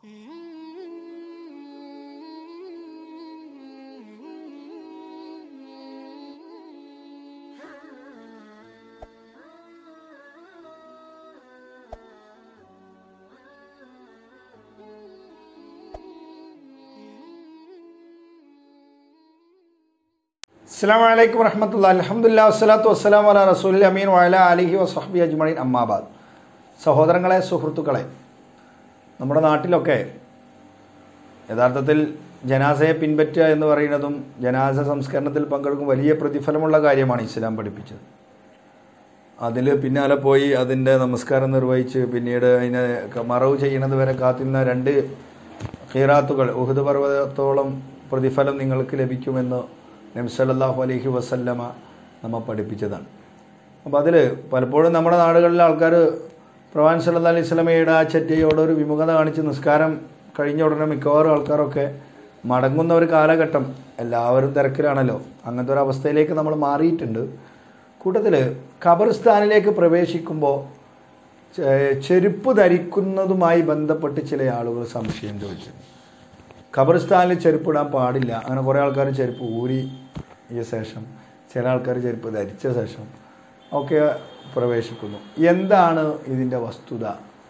അസ്സാം വലൈക്കും വറഹമത്തുള്ള അലഹമുല്ലാ വസ്സലാത്തു വസ്സലാം അല റസൂൽ അമീൻ വയല അലിഹി വസ്ഹബി അജ്മീൻ അമ്മാബാദ് സഹോദരങ്ങളെ സുഹൃത്തുക്കളെ നമ്മുടെ നാട്ടിലൊക്കെ യഥാർത്ഥത്തിൽ ജനാസയെ പിൻപറ്റുക എന്ന് പറയുന്നതും ജനാസ സംസ്കരണത്തിൽ പങ്കെടുക്കും വലിയ പ്രതിഫലമുള്ള കാര്യമാണ് ഇസ്ലാം പഠിപ്പിച്ചത് അതിൽ പിന്നാലെ പോയി അതിൻ്റെ നമസ്കാരം നിർവഹിച്ച് പിന്നീട് അതിനെ മറവ് ചെയ്യുന്നത് വരെ കാത്തിരുന്ന രണ്ട് ഖീറാത്തുകൾ ഉഹുദ് പർവ്വതത്തോളം പ്രതിഫലം നിങ്ങൾക്ക് ലഭിക്കുമെന്ന് നബ്സല്ലാഹു അലൈഹി വസല്ലമ നമ്മ പഠിപ്പിച്ചതാണ് അപ്പോൾ അതിൽ പലപ്പോഴും നമ്മുടെ നാടുകളിലെ ആൾക്കാർ പ്രവാൻ സല്ലാ അലൈഹി സ്വലമയുടെ ആ ചറ്റയോട് ഒരു വിമുഖത കാണിച്ച് നിസ്കാരം കഴിഞ്ഞ ഉടനെ മിക്കവാറും ആൾക്കാരൊക്കെ മടങ്ങുന്ന ഒരു കാലഘട്ടം എല്ലാവരും തിരക്കിലാണല്ലോ അങ്ങനത്തെ ഒരു അവസ്ഥയിലേക്ക് നമ്മൾ മാറിയിട്ടുണ്ട് കൂട്ടത്തിൽ ഖബർസ്ഥാനിലേക്ക് പ്രവേശിക്കുമ്പോൾ ചെ- ചെരുപ്പ് ധരിക്കുന്നതുമായി ബന്ധപ്പെട്ട് ചില ആളുകൾ സംശയം ചോദിച്ചു ഖബർസ്ഥാനിൽ ചെരുപ്പ് ഇടാൻ പാടില്ല അങ്ങനെ കുറേ ആൾക്കാർ ചെരുപ്പ് ഊരിയ ശേഷം ചില ആൾക്കാർ ചെരുപ്പ് ധരിച്ച ശേഷം ഒക്കെ പ്രവേശിക്കുന്നു എന്താണ് ഇതിൻ്റെ വസ്തുത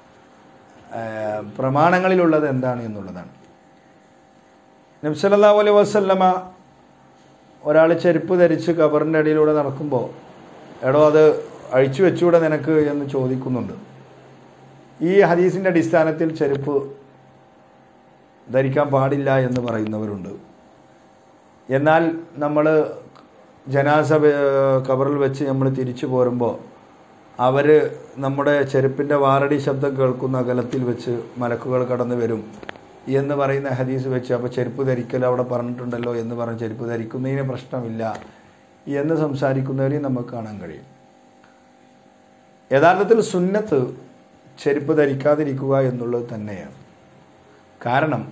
ഏഹ് പ്രമാണങ്ങളിലുള്ളത് എന്താണ് എന്നുള്ളതാണ് നബ്സല്ലാ അലൈഹി വസല്ലമ ഒരാൾ ചെരുപ്പ് ധരിച്ച് ഖബറിൻ്റെ അടിയിലൂടെ നടക്കുമ്പോൾ എടോ അത് അഴിച്ചു വെച്ചുകൂടെ നിനക്ക് എന്ന് ചോദിക്കുന്നുണ്ട് ഈ ഹദീസിൻ്റെ അടിസ്ഥാനത്തിൽ ചെരുപ്പ് ധരിക്കാൻ പാടില്ല എന്ന് പറയുന്നവരുണ്ട് എന്നാൽ നമ്മൾ ജനാസ വെ- കബറിൽ വെച്ച് നമ്മൾ തിരിച്ചു പോരുമ്പോൾ അവർ നമ്മുടെ ചെരുപ്പിൻ്റെ വാറടി ശബ്ദം കേൾക്കുന്ന അകലത്തിൽ വെച്ച് മലക്കുകൾ കടന്നു വരും എന്ന് പറയുന്ന ഹദീസ് വെച്ച് അപ്പോൾ ചെരുപ്പ് ധരിക്കൽ അവിടെ പറഞ്ഞിട്ടുണ്ടല്ലോ എന്ന് പറഞ്ഞ് ചെരുപ്പ് ധരിക്കുന്നതിന് പ്രശ്നമില്ല എന്ന് സംസാരിക്കുന്നവരെയും നമുക്ക് കാണാൻ കഴിയും യഥാർത്ഥത്തിൽ സുന്നത്ത് ചെരുപ്പ് ധരിക്കാതിരിക്കുക എന്നുള്ളത് തന്നെയാണ് കാരണം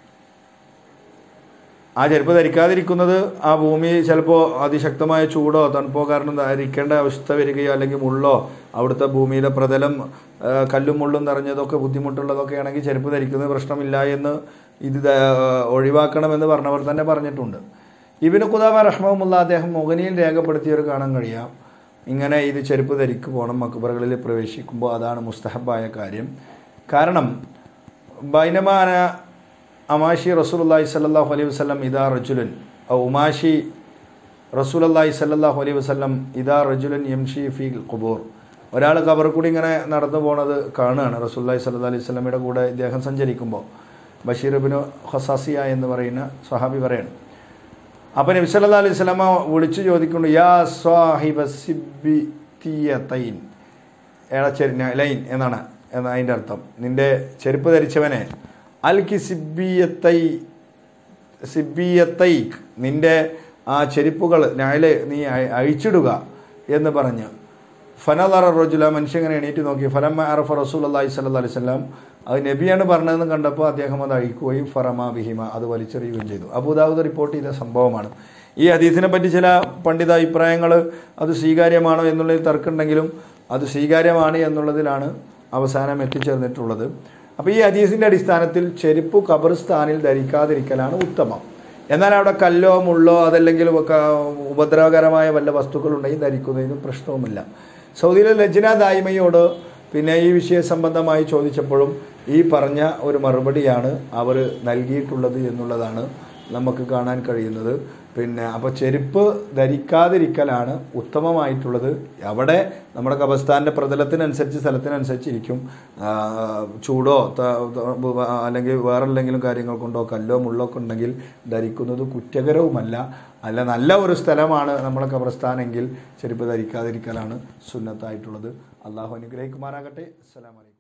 ആ ചെരുപ്പ് ധരിക്കാതിരിക്കുന്നത് ആ ഭൂമി ചിലപ്പോൾ അതിശക്തമായ ചൂടോ തണുപ്പോ കാരണം ധരിക്കേണ്ട അവസ്ഥ വരികയോ അല്ലെങ്കിൽ മുള്ളോ അവിടുത്തെ ഭൂമിയിലെ പ്രതലം ആ, കല്ലും മുള്ളും നിറഞ്ഞതൊക്കെ ബുദ്ധിമുട്ടുള്ളതൊക്കെ ആണെങ്കിൽ ചെരുപ്പ് ധരിക്കുന്നത് പ്രശ്നമില്ല എന്ന് ഇത് ധ- ഒഴിവാക്കണമെന്ന് പറഞ്ഞവർ തന്നെ പറഞ്ഞിട്ടുണ്ട് ഇബിന് കുദാമ റഹ്മുല്ല അദ്ദേഹം മുഗനിയിൽ രേഖപ്പെടുത്തിയവർ കാണാൻ കഴിയാം ഇങ്ങനെ ഇത് ചെരുപ്പ് ധരിക്ക് പോകണം മക്ബറുകളിൽ പ്രവേശിക്കുമ്പോൾ അതാണ് മുസ്തഹബായ കാര്യം കാരണം ബൈനമാന അമാഷി റസൂലുള്ളാഹി സ്വല്ലല്ലാഹു അലൈഹി വസല്ലം ഇദാ റജുലുൻ ഔ ഉമാഷി റസൂലുള്ളാഹി സ്വല്ലല്ലാഹു അലൈഹി വസല്ലം ഇദാ റജുലുൻ യംഷി ഫി ഖുബൂർ ഒരാൾ കബർ കൂടി ഇങ്ങനെ നടന്നു പോണത് കാണുകയാണ് റസൂലുള്ളാഹി സ്വല്ലല്ലാഹു അലൈഹി വസല്ലമയുടെ കൂടെ ഇദ്ദേഹം സഞ്ചരിക്കുമ്പോൾ ബഷീർ ഇബ്നു ഹസാസിയ എന്ന് പറയുന്ന സ്വഹാബി പറയാണ് അപ്പം നബി സല്ലല്ലാഹു അലൈഹി വസല്ലമ വിളിച്ചു ചോദിക്കുന്നു യാ സ്വാഹിബ സിബി തീയത്തൈൻ ഏഴച്ചെരി ലൈൻ എന്നാണ് എന്ന അതിൻ്റെ അർത്ഥം നിന്റെ ചെരുപ്പ് ധരിച്ചവനെ അൽക്കി സിബിയത്തൈ സിബിയത്തൈക്ക് നിന്റെ ആ ചെരുപ്പുകൾ ഞായല് നീ അയ- അഴിച്ചിടുക എന്ന് പറഞ്ഞ് ഫനലറ റജുല മനുഷ്യൻ ഇങ്ങനെ എണീറ്റ് നോക്കി ഫലം അറഫ റസൂൽ അള്ളാഹി സല്ല അലൈഹി സ്വല്ലാം അത് നബിയാണ് പറഞ്ഞതെന്ന് കണ്ടപ്പോൾ അദ്ദേഹം അത് അഴിക്കുകയും ഫറമാ ബിഹിമ അത് വലിച്ചെറിയുകയും ചെയ്തു അബൂദാവൂദ് റിപ്പോർട്ട് ചെയ്ത സംഭവമാണ് ഈ ഹദീസിനെ പറ്റി ചില പണ്ഡിത അഭിപ്രായങ്ങൾ അത് സ്വീകാര്യമാണോ എന്നുള്ളതിൽ തർക്കമുണ്ടെങ്കിലും അത് സ്വീകാര്യമാണ് എന്നുള്ളതിലാണ് അവസാനം എത്തിച്ചേർന്നിട്ടുള്ളത് അപ്പോൾ ഈ ഹദീസിൻ്റെ അടിസ്ഥാനത്തിൽ ചെരുപ്പ് ഖബർസ്ഥാനിൽ ധരിക്കാതിരിക്കലാണ് ഉത്തമം എന്നാൽ അവിടെ കല്ലോ മുള്ളോ അതല്ലെങ്കിൽ ഒക്കെ ഉപദ്രവകരമായ വല്ല വസ്തുക്കളുണ്ടെങ്കിൽ ധരിക്കുന്നതിനും പ്രശ്നവുമില്ല സൗദിയിലെ ലജ്ന ദായ്മയോട് പിന്നെ ഈ വിഷയ സംബന്ധമായി ചോദിച്ചപ്പോഴും ഈ പറഞ്ഞ ഒരു മറുപടിയാണ് അവർ നൽകിയിട്ടുള്ളത് എന്നുള്ളതാണ് നമുക്ക് കാണാൻ കഴിയുന്നത് പിന്നെ അപ്പോൾ ചെരുപ്പ് ധരിക്കാതിരിക്കലാണ് ഉത്തമമായിട്ടുള്ളത് അവിടെ നമ്മുടെ കബസ്ഥാൻ്റെ പ്രതലത്തിനനുസരിച്ച് സ്ഥലത്തിനനുസരിച്ച് ഇരിക്കും ആ, ചൂടോ ത- ത- അല്ലെങ്കിൽ വേറെ എന്തെങ്കിലും കാര്യങ്ങൾ കൊണ്ടോ കല്ലോ മുള്ളോ ഒക്കെ ഉണ്ടെങ്കിൽ ധരിക്കുന്നത് കുറ്റകരവുമല്ല അല്ല നല്ല ഒരു സ്ഥലമാണ് നമ്മളെ കബർസ്ഥാനെങ്കിൽ ചെരുപ്പ് ധരിക്കാതിരിക്കലാണ് സുന്നത്തായിട്ടുള്ളത് അള്ളാഹു അനുഗ്രഹിക്കുമാറാകട്ടെ അസ്സലാമലൈക്കും